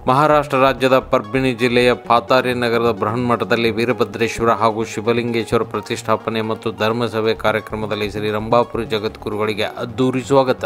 ಮಹಾರಾಷ್ಟ್ರ ರಾಜ್ಯದ ಪರ್ಬಿಣಿ ಜಿಲ್ಲೆಯ ಪಾತಾರಿ ನಗರದ ಬೃಹನ್ಮಠದಲ್ಲಿ ವೀರಭದ್ರೇಶ್ವರ ಹಾಗೂ ಶಿವಲಿಂಗೇಶ್ವರ ಪ್ರತಿಷ್ಠಾಪನೆ ಮತ್ತು ಧರ್ಮಸಭೆ ಕಾರ್ಯಕ್ರಮದಲ್ಲಿ ಶ್ರೀ ರಂಭಾಪುರಿ ಜಗದ್ಗುರುಗಳಿಗೆ ಅದ್ದೂರಿ ಸ್ವಾಗತ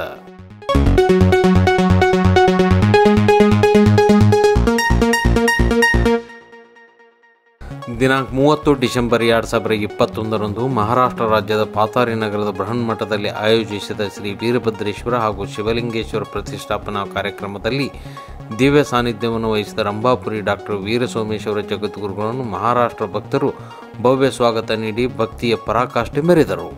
ದಿನಾಂಕ ಮೂವತ್ತು ಡಿಸೆಂಬರ್ ಎರಡು ಸಾವಿರದ ಇಪ್ಪತ್ತೊಂದರಂದು ಮಹಾರಾಷ್ಟ್ರ ರಾಜ್ಯದ ಪಾತಾರಿ ನಗರದ ಬೃಹನ್ಮಠದಲ್ಲಿ ಆಯೋಜಿಸಿದ ಶ್ರೀ ವೀರಭದ್ರೇಶ್ವರ ಹಾಗೂ ಶಿವಲಿಂಗೇಶ್ವರ ಪ್ರತಿಷ್ಠಾಪನಾ ಕಾರ್ಯಕ್ರಮದಲ್ಲಿ ದಿವ್ಯ ಸಾನ್ನಿಧ್ಯವನ್ನು ವಹಿಸಿದ ರಂಭಾಪುರಿ ಡಾಕ್ಟರ್ ವೀರಸೋಮೇಶ್ವರ ಜಗದ್ಗುರುಗಳನ್ನು ಮಹಾರಾಷ್ಟ್ರ ಭಕ್ತರು ಭವ್ಯ ಸ್ವಾಗತ ನೀಡಿ ಭಕ್ತಿಯ ಪರಾಕಾಷ್ಠೆ ಮೆರೆದರು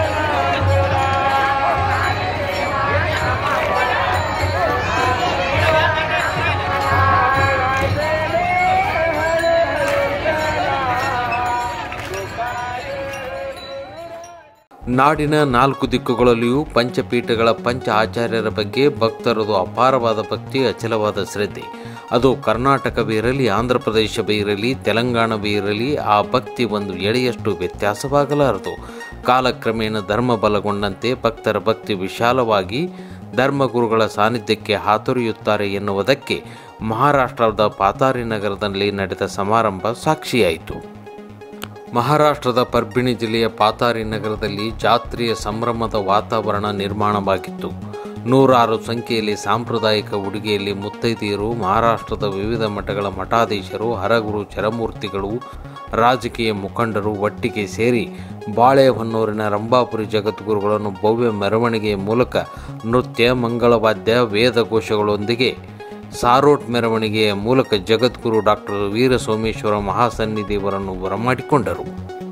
ನಾಡಿನ ನಾಲ್ಕು ದಿಕ್ಕುಗಳಲ್ಲಿಯೂ ಪಂಚಪೀಠಗಳ ಪಂಚ ಆಚಾರ್ಯರ ಬಗ್ಗೆ ಭಕ್ತರದು ಅಪಾರವಾದ ಭಕ್ತಿ ಅಚಲವಾದ ಶ್ರದ್ಧೆ ಅದು ಕರ್ನಾಟಕವೇ ಇರಲಿ ಆಂಧ್ರ ಪ್ರದೇಶವೇ ಇರಲಿ ತೆಲಂಗಾಣವೇ ಇರಲಿ ಆ ಭಕ್ತಿ ಒಂದು ಎಳೆಯಷ್ಟು ವ್ಯತ್ಯಾಸವಾಗಲಾರದು ಕಾಲಕ್ರಮೇಣ ಧರ್ಮ ಬಲಗೊಂಡಂತೆ ಭಕ್ತರ ಭಕ್ತಿ ವಿಶಾಲವಾಗಿ ಧರ್ಮಗುರುಗಳ ಸಾನ್ನಿಧ್ಯಕ್ಕೆ ಹಾತೊರೆಯುತ್ತಾರೆ ಎನ್ನುವುದಕ್ಕೆ ಮಹಾರಾಷ್ಟ್ರದ ಪಾತಾರಿ ನಗರದಲ್ಲಿ ನಡೆದ ಸಮಾರಂಭ ಸಾಕ್ಷಿಯಾಯಿತು ಮಹಾರಾಷ್ಟ್ರದ ಪರ್ಬಿಣಿ ಜಿಲ್ಲೆಯ ಪಾತಾರಿ ನಗರದಲ್ಲಿ ಜಾತ್ರೆಯ ಸಂಭ್ರಮದ ವಾತಾವರಣ ನಿರ್ಮಾಣವಾಗಿತ್ತು ನೂರಾರು ಸಂಖ್ಯೆಯಲ್ಲಿ ಸಾಂಪ್ರದಾಯಿಕ ಉಡುಗೆಯಲ್ಲಿ ಮುತ್ತೈದೆಯರು ಮಹಾರಾಷ್ಟ್ರದ ವಿವಿಧ ಮಠಗಳ ಮಠಾಧೀಶರು ಹರಗುರು ಚರಮೂರ್ತಿಗಳು ರಾಜಕೀಯ ಮುಖಂಡರು ಒಟ್ಟಿಗೆ ಸೇರಿ ಬಾಳೆಹೊನ್ನೂರಿನ ರಂಭಾಪುರಿ ಜಗದ್ಗುರುಗಳನ್ನು ಭವ್ಯ ಮೆರವಣಿಗೆಯ ಮೂಲಕ ನೃತ್ಯ ಮಂಗಳವಾದ್ಯ ವೇದಘೋಷಗಳೊಂದಿಗೆ ಸಾರೋಟ್ ಮೆರವಣಿಗೆಯ ಮೂಲಕ ಜಗದ್ಗುರು ಡಾಕ್ಟರ್ ವೀರ ಸೋಮೇಶ್ವರ ಮಹಾಸನ್ನಿಧಿಯವರನ್ನು ಬರಮಾಡಿಕೊಂಡರು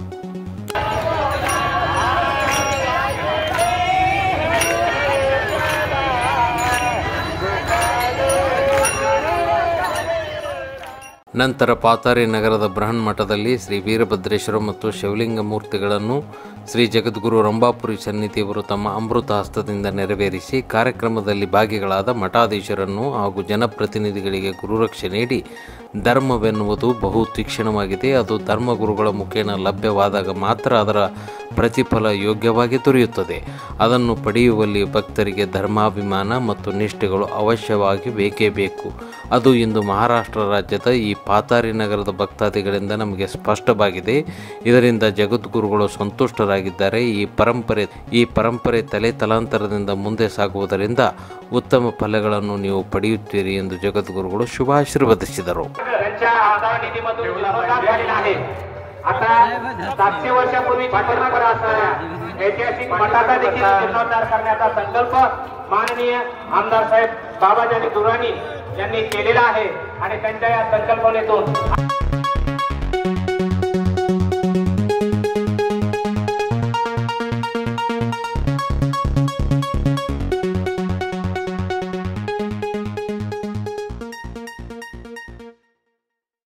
ನಂತರ ಪಾತಾರಿ ನಗರದ ಬೃಹನ್ಮಠದಲ್ಲಿ ಶ್ರೀ ವೀರಭದ್ರೇಶ್ವರ ಮತ್ತು ಶಿವಲಿಂಗ ಮೂರ್ತಿಗಳನ್ನು ಶ್ರೀ ಜಗದ್ಗುರು ರಂಭಾಪುರಿ ಸನ್ನಿಧಿಯವರು ತಮ್ಮ ಅಮೃತ ಹಸ್ತದಿಂದ ನೆರವೇರಿಸಿ ಕಾರ್ಯಕ್ರಮದಲ್ಲಿ ಭಾಗಿಗಳಾದ ಮಠಾಧೀಶರನ್ನು ಹಾಗೂ ಜನಪ್ರತಿನಿಧಿಗಳಿಗೆ ಗುರುರಕ್ಷೆ ನೀಡಿ ಧರ್ಮವೆನ್ನುವುದು ಬಹು ತೀಕ್ಷ್ಣವಾಗಿದೆ ಅದು ಧರ್ಮಗುರುಗಳ ಮುಖೇನ ಲಭ್ಯವಾದಾಗ ಮಾತ್ರ ಅದರ ಪ್ರತಿಫಲ ಯೋಗ್ಯವಾಗಿ ದೊರೆಯುತ್ತದೆ ಅದನ್ನು ಪಡೆಯುವಲ್ಲಿ ಭಕ್ತರಿಗೆ ಧರ್ಮಾಭಿಮಾನ ಮತ್ತು ನಿಷ್ಠೆಗಳು ಅವಶ್ಯವಾಗಿ ಬೇಕೇ ಬೇಕು ಅದು ಇಂದು ಮಹಾರಾಷ್ಟ್ರ ರಾಜ್ಯದ ಈ ಪಾತಾರಿ ನಗರದ ಭಕ್ತಾದಿಗಳಿಂದ ನಮಗೆ ಸ್ಪಷ್ಟವಾಗಿದೆ ಇದರಿಂದ ಜಗದ್ಗುರುಗಳು ಸಂತುಷ್ಟರಾಗಿದ್ದಾರೆ ಈ ಪರಂಪರೆ ಈ ಪರಂಪರೆ ತಲೆ ತಲಾಂತರದಿಂದ ಮುಂದೆ ಸಾಗುವುದರಿಂದ ಉತ್ತಮ ಫಲಗಳನ್ನು ನೀವು ಪಡೆಯುತ್ತೀರಿ ಎಂದು ಜಗದ್ಗುರುಗಳು ಶುಭಾಶೀರ್ವದಿಸಿದರು त्यांच्या आधार निधीमधून जीर्णोद्धार झालेला आहे आता सातशे वर्षापूर्वी पाठीमागे असणाऱ्या ऐतिहासिक मठाचा देखील जीर्णोद्धार करण्याचा संकल्प माननीय आमदार साहेब बाबाजानी दुराणी यांनी केलेला आहे आणि त्यांच्या या संकल्पनेतून